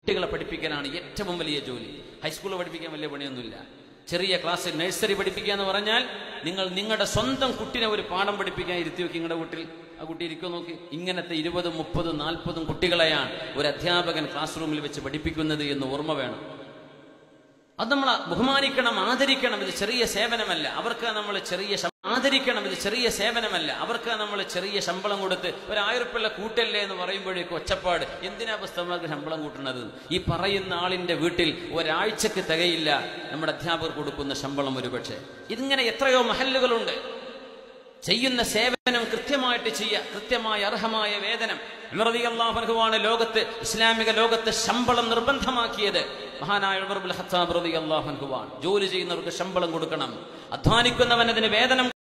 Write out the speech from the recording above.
കുട്ടികളെ പഠിപ്പിക്കലാണ് ഏറ്റവും വലിയ ജോലി ഹൈസ്കൂളിൽ പഠിപ്പിക്കാൻ വലിയ പണിയൊന്നുമില്ല ചെറിയ ക്ലാസ്സിൽ നഴ്സറി പഠിപ്പിക്കുക എന്ന് പറഞ്ഞാൽ നിങ്ങൾ നിങ്ങളുടെ സ്വന്തം കുട്ടിനെ ഒരു പാഠം പഠിപ്പിക്കാൻ ഇരുത്തി വെക്കി നിങ്ങളുടെ വീട്ടിൽ ആ കുട്ടി ഇരിക്കും നോക്കി ഇങ്ങനത്തെ ഇരുപതും മുപ്പതും നാൽപ്പതും കുട്ടികളെയാണ് ഒരു അധ്യാപകൻ ക്ലാസ് റൂമിൽ വെച്ച് പഠിപ്പിക്കുന്നത് എന്ന് ഓർമ്മ വേണം അത് നമ്മൾ ബഹുമാനിക്കണം ആദരിക്കണം ഇത് ചെറിയ സേവനമല്ല അവർക്ക് നമ്മൾ ചെറിയ ശം- ആദരിക്കണം ഇത് ചെറിയ സേവനമല്ല അവർക്ക് നമ്മൾ ചെറിയ ശമ്പളം കൊടുത്ത് ഒരു ആയിരപ്പിള്ള കൂട്ടല്ലേ എന്ന് പറയുമ്പോഴേക്കും ഒച്ചപ്പാട് എന്തിനാ പുസ്തകങ്ങൾക്ക് ശമ്പളം കൂട്ടുന്നത് ഈ പറയുന്ന ആളിന്റെ വീട്ടിൽ ഒരാഴ്ചക്ക് തികയില്ല നമ്മുടെ അധ്യാപകർ കൊടുക്കുന്ന ശമ്പളം ഒരുപക്ഷെ ഇതിങ്ങനെ എത്രയോ മഹല്ലുകളുണ്ട് ചെയ്യുന്ന സേവനം കൃത്യമായിട്ട് ചെയ്യുക കൃത്യമായ അർഹമായ വേതനം അള്ളാഹുവാണ് ലോകത്ത് ഇസ്ലാമിക ലോകത്ത് ശമ്പളം നിർബന്ധമാക്കിയത് മഹാനായ ഉമർ ബിൻ ഖത്താബ് റളിയല്ലാഹു അൻഹുവാണ് ജോലി ചെയ്യുന്നവർക്ക് ശമ്പളം കൊടുക്കണം അധ്വാനിക്കുന്നവൻ അതിന് വേതനം